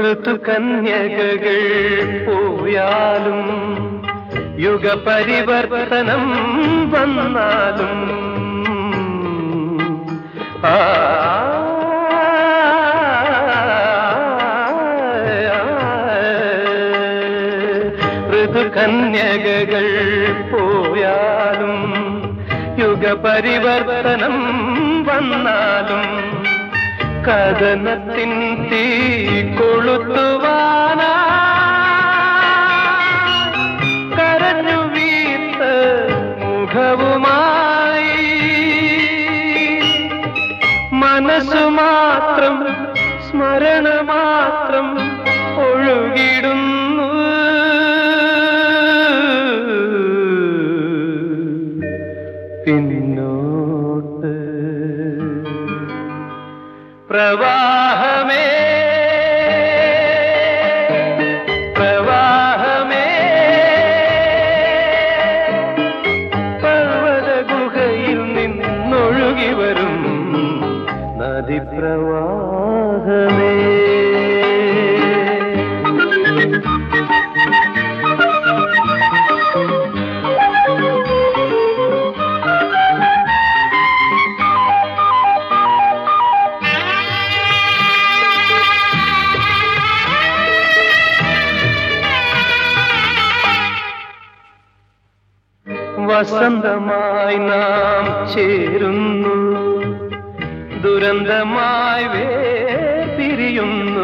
ഋതുകന്യകകൾ പോയാലും യുഗപരിവർത്തനം വന്നാലും ആ ഋതുകന്യകകൾ പോയാലും യുഗപരിവർത്തനം വന്നാലും കഥനത്തിൻ തീ കൊളുത്തുവാനാ കരഞ്ഞു വീത്ത മുഖവുമായി മനസ്സു മാത്രം സ്മരണ മാത്രം ഒഴുകിടുന്നു പിന്നോട്ട് പ്രവാഹമേ പ്രവാഹമേ പർവ്വത ഗുഹയിൽ നിന്നൊഴുകി വരും നദിപ്രവാഹമേ വസന്തമായി നാം ചേരുന്നു ദുരന്തമായി വേർപിരിയുന്നു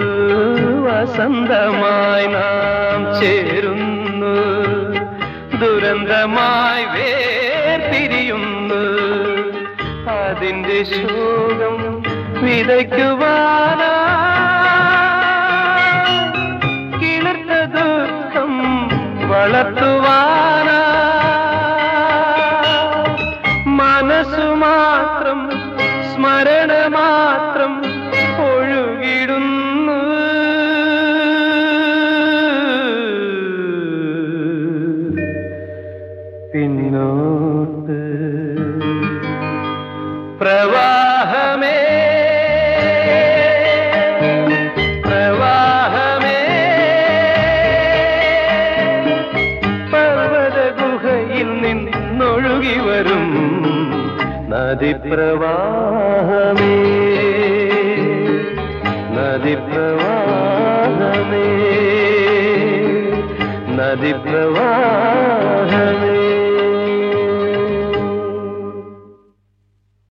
വസന്തമായി നാം ചേരുന്നു ദുരന്തമായി വേർപിരിയുന്നു അതിന്റെ ശോകം വിതയ്ക്കുവാനാ കിളിർത്ത ദുഃഖം വളർത്തുവാനാ മനസ്സു മാത്രം സ്മരണ മാത്രം ഒഴുകിടുന്നു പിന്നോട്ട് പ്രവാഹമേ പ്രവാഹമേ പർവ്വത ഗുഹയിൽ നിന്നൊഴുകി വരും നദിപ്രവാഹമേ നദിപ്രവാഹമേ